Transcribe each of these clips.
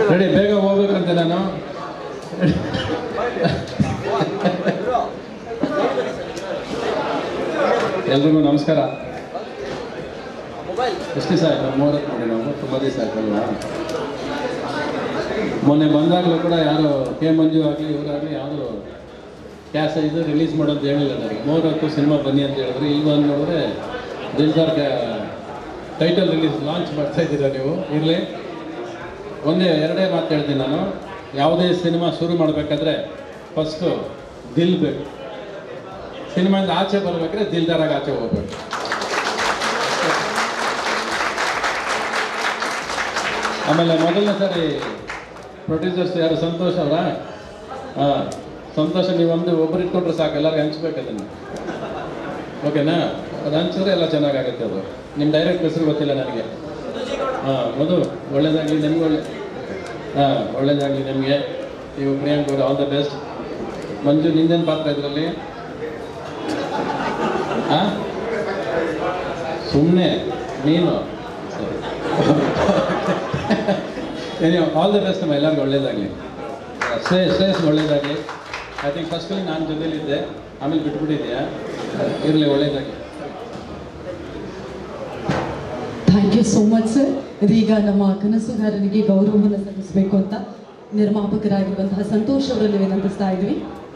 ready ಬೇಗ ಹೋಗ್ಬೇಕಂತೆ ನಾನು ಎಲ್ರಿಗೂ ನಮಸ್ಕಾರ ಎಷ್ಟು ದಿವಸ ಆಯ್ತು ಮೂವತ್ತು ನೋಡಿ ನಾವು ತುಂಬ ದಿವಸ ಆಯ್ತಲ್ವಾ ಮೊನ್ನೆ ಬಂದಾಗಲೂ ಕೂಡ ಯಾರು ಕೆ ಮಂಜು ಆಗಲಿ ಇವರಾಗಲಿ ಯಾರು ಕ್ಯಾಸ್ ಇದು ರಿಲೀಸ್ ಮಾಡೋದು ಹೇಳಿಲ್ಲ ನನಗೆ ಮೂವತ್ತು ಸಿನಿಮಾ ಬನ್ನಿ ಅಂತ ಹೇಳಿದ್ರು ಇಲ್ಲಿ ಬಂದು ನೋಡಿದ್ರೆ ದಿಲ್ದಾರ್ ಟೈಟಲ್ ರಿಲೀಸ್ ಲಾಂಚ್ ಮಾಡ್ತಾ ಇದ್ದೀರಾ ನೀವು ಇರಲಿ ಒಂದೇ ಎರಡೇ ಮಾತು ಹೇಳ್ತೀನಿ ನಾನು ಯಾವುದೇ ಸಿನಿಮಾ ಶುರು ಮಾಡಬೇಕಾದ್ರೆ ಫಸ್ಟು ದಿಲ್ ಬೇಕು ಸಿನಿಮಾಯಿಂದ ಆಚೆ ಬರ್ಬೇಕಾದ್ರೆ ದಿಲ್ದಾರಾಗ ಆಚೆ ಹೋಗ್ಬೇಕು ಆಮೇಲೆ ಮೊದಲನೇ ಸಾರಿ ಪ್ರೊಡ್ಯೂಸರ್ಸ್ ಯಾರು ಸಂತೋಷ್ ಅವರ ಹಾಂ ಸಂತೋಷ ನೀವು ಒಂದು ಒಬ್ಬರು ಇಟ್ಕೊಂಡ್ರೆ ಸಾಕು ಎಲ್ಲರಿಗೂ ಹಂಚ್ಬೇಕು ಅದನ್ನು ಓಕೆನಾ ಅದು ಹಂಚಿದ್ರೆ ಎಲ್ಲ ಚೆನ್ನಾಗಾಗುತ್ತೆ ಅದು ನಿಮ್ಮ ಡೈರೆಕ್ಟ್ ಹೆಸರು ಗೊತ್ತಿಲ್ಲ ನನಗೆ ಹಾಂ ಮಧು ಒಳ್ಳೇದಾಗಲಿ ನಿಮ್ಗೆ ಒಳ್ಳೆ ಹಾಂ ಒಳ್ಳೇದಾಗಲಿ ನಿಮಗೆ ನೀವು ಪ್ರಿಯಾಂಕ್ ಅವರು ಆಲ್ ದ ಬೆಸ್ಟ್ ಮಂಜು ನಿಂದೇನು ಪಾತ್ರ ಇದರಲ್ಲಿ ಹಾಂ ಸುಮ್ಮನೆ ನೀನು ಸರಿ ಆಲ್ ದ ಬೆಸ್ಟ್ ನಮ್ಮ ಎಲ್ಲರಿಗೂ ಒಳ್ಳೇದಾಗಲಿ ಶ್ರೇ ಶ್ರೇಯಸ್ ಒಳ್ಳೇದಾಗಲಿ ಐ ಥಿಂಕ್ ಫಸ್ಟಲ್ಲಿ ನಾನು ಜೊತೆಲಿದ್ದೆ ಆಮೇಲೆ ಬಿಟ್ಬಿಟ್ಟಿದ್ಯಾ ಇರಲಿ ಒಳ್ಳೇದಾಗಲಿ thank you so much sir ಇದೀಗ ನಮ್ಮ ಕನಸುಗಾರನಿಗೆ ಗೌರವವನ್ನು ಸಲ್ಲಿಸಬೇಕು ಅಂತ ನಿರ್ಮಾಪಕರಾಗಿರುವಂತಹ ಸಂತೋಷ್ ಅವರಲ್ಲಿ ವಿನಂತಿಸ್ತಾ ಇದ್ವಿ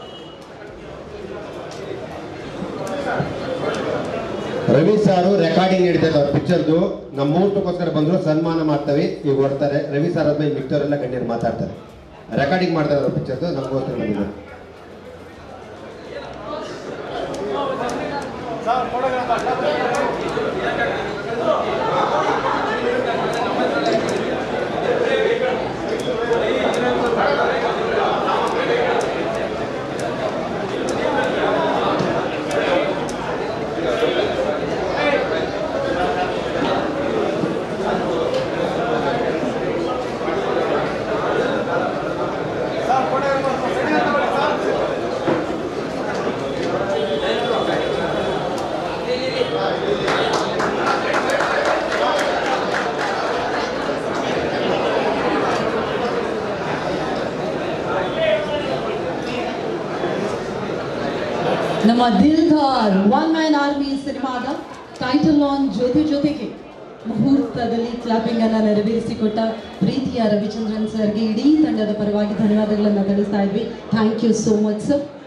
ರವಿ ಸಾರು ರೆಕಾರ್ಡಿಂಗ್ ನಡೀತದೆ ಅವ್ರ ಪಿಕ್ಚರ್ದು ನಮ್ಮ ಮುಹೂರ್ತಕ್ಕೋಸ್ಕರ ಬಂದ್ರು ಸನ್ಮಾನ ಮಾಡ್ತೇವೆ ಈಗ ಹೊಡ್ತಾರೆ ರವಿ ಸಾರ್ ಆದ್ಮೇಲೆ ಮಿಕ್ತವರೆಲ್ಲ ಗಣ್ಯರು ಮಾತಾಡ್ತಾರೆ ರೆಕಾರ್ಡಿಂಗ್ ಮಾಡ್ತಾರೆ ಅವ್ರ ಪಿಕ್ಚರ್ದು ನಮಗೋಸ್ಕರ ಬಂದಿದ್ದಾರೆ ನಮ್ಮ ದಿಲ್ದಾರ್ ಒನ್ ಮ್ಯಾನ್ ಆರ್ಮಿ ಸಿನಿಮಾದ ಟೈಟಲ್ ಆನ್ ಜೊತೆ ಜೊತೆಗೆ ಮುಹೂರ್ತದಲ್ಲಿ ಕ್ಲಾಪಿಂಗ್ ಅನ್ನ ನೆರವೇರಿಸಿಕೊಟ್ಟ ಪ್ರೀತಿಯ ರವಿಚಂದ್ರನ್ ಸರ್ಗೆ ಇಡೀ ತಂಡದ ಪರವಾಗಿ ಧನ್ಯವಾದಗಳನ್ನು ತಿಳಿಸ್ತಾ ಇದ್ವಿ thank you so much sir